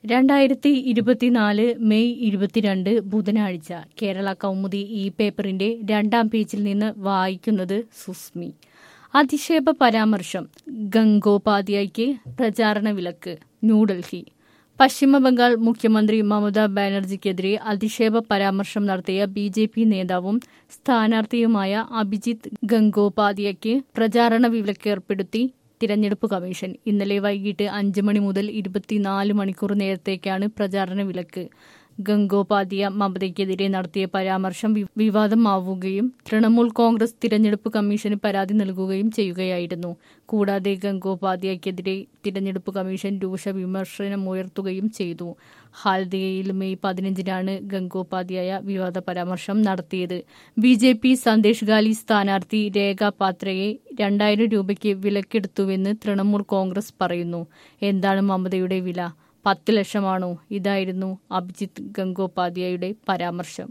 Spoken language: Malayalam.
രണ്ടായിരത്തി ഇരുപത്തിനാല് മെയ് ഇരുപത്തിരണ്ട് ബുധനാഴ്ച കേരള കൗമുദി ഈ പേപ്പറിന്റെ രണ്ടാം പേജിൽ നിന്ന് വായിക്കുന്നത് സുസ്മി അധിക്ഷേപ പരാമർശം ഗംഗോപാധ്യായ്ക്ക് പ്രചാരണ വിലക്ക് ന്യൂഡൽഹി പശ്ചിമബംഗാൾ മുഖ്യമന്ത്രി മമതാ ബാനർജിക്കെതിരെ അധിക്ഷേപ പരാമർശം നടത്തിയ ബി ജെ പി നേതാവും സ്ഥാനാർത്ഥിയുമായ അഭിജിത്ത് ഗംഗോപാധ്യായ്ക്ക് പ്രചാരണ വിലക്കേർപ്പെടുത്തി തിരഞ്ഞെടുപ്പ് കമ്മീഷൻ ഇന്നലെ വൈകിട്ട് അഞ്ച് മണി മുതൽ ഇരുപത്തിനാല് മണിക്കൂർ നേരത്തേക്കാണ് പ്രചാരണ വിലക്ക് ഗംഗോപാധ്യ മമതയ്ക്കെതിരെ നടത്തിയ പരാമർശം വി- വിവാദമാവുകയും തൃണമൂൽ കോൺഗ്രസ് തിരഞ്ഞെടുപ്പ് കമ്മീഷന് പരാതി നൽകുകയും ചെയ്യുകയായിരുന്നു കൂടാതെ ഗംഗോപാധ്യക്കെതിരെ തിരഞ്ഞെടുപ്പ് കമ്മീഷൻ രൂക്ഷ വിമർശനമുയർത്തുകയും ചെയ്തു ഹാൽദിയയിൽ മെയ് പതിനഞ്ചിനാണ് ഗംഗോപാധ്യായ വിവാദ പരാമർശം നടത്തിയത് B J P Sandeshkhali സ്ഥാനാർത്ഥി രേഖ പാത്രയെ രണ്ടായിരം രൂപയ്ക്ക് വിലക്കെടുത്തുവെന്ന് തൃണമൂൽ കോൺഗ്രസ് പറയുന്നു എന്താണ് മമതയുടെ വില പത്ത് ലക്ഷമാണോ ഇതായിരുന്നു അഭിജിത്ത് ഗംഗോപാധ്യായയുടെ പരാമർശം